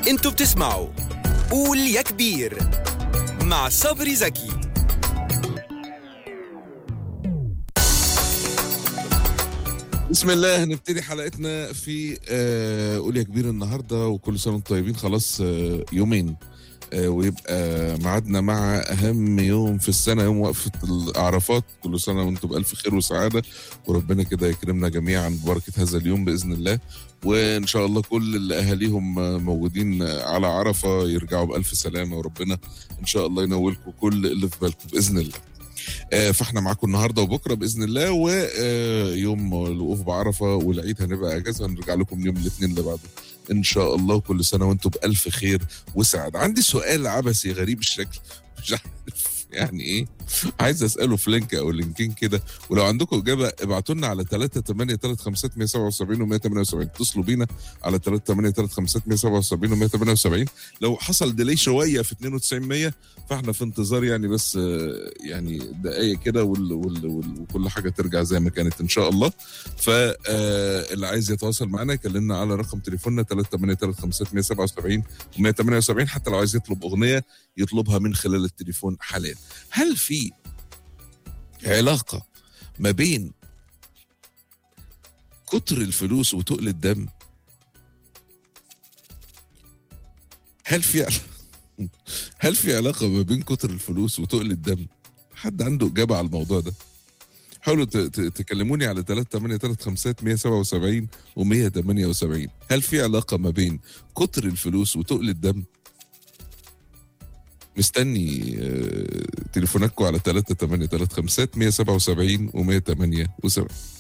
انتوا بتسمعوا قول يا كبير مع صبري زكي بسم الله هنبتدي حلقتنا في آه، قول يا كبير النهارده وكل سنه وانتم طيبين خلاص آه، يومين آه، ويبقى ميعادنا مع اهم يوم في السنه يوم وقفه الاعرافات كل سنه وانتم بالف خير وسعاده وربنا كده يكرمنا جميعا ببركه هذا اليوم باذن الله وان شاء الله كل اللي اهاليهم آه، موجودين آه، على عرفه يرجعوا بالف سلامه وربنا ان شاء الله ينولكم كل اللي في بالكم باذن الله آه، فاحنا معاكم النهارده وبكره باذن الله ويوم الوقوف بعرفه والعيد هنبقى اجازه هنرجع لكم يوم الاثنين اللي بعده ان شاء الله وكل سنه وانتم بالف خير وسعاده عندي سؤال عبثي غريب الشكل مش عارف يعني ايه عايز اساله في لينك او لينكين كده ولو عندكم اجابه ابعتوا لنا على 3 8 3 5 177 و 178 اتصلوا بينا على 3 8 3 5 177 و 178 لو حصل ديلي شويه في 92 100 فاحنا في انتظار يعني بس آه، يعني دقايق كده وال وال وال وكل حاجه ترجع زي ما كانت ان شاء الله فاللي عايز يتواصل معنا يكلمنا على رقم تليفوننا 383 و 178 حتى لو عايز يطلب اغنيه يطلبها من خلال التليفون حاليا هل في علاقه ما بين كتر الفلوس وتقل الدم هل في عل- هل في علاقه ما بين كتر الفلوس وتقل الدم حد عنده اجابه على الموضوع ده حاولوا ت- ت- تكلموني على 3 8 3 5 177 و 178 هل في علاقه ما بين كتر الفلوس وتقل الدم مستني آه، تليفوناتكم على 3 8 3 5 177 و 178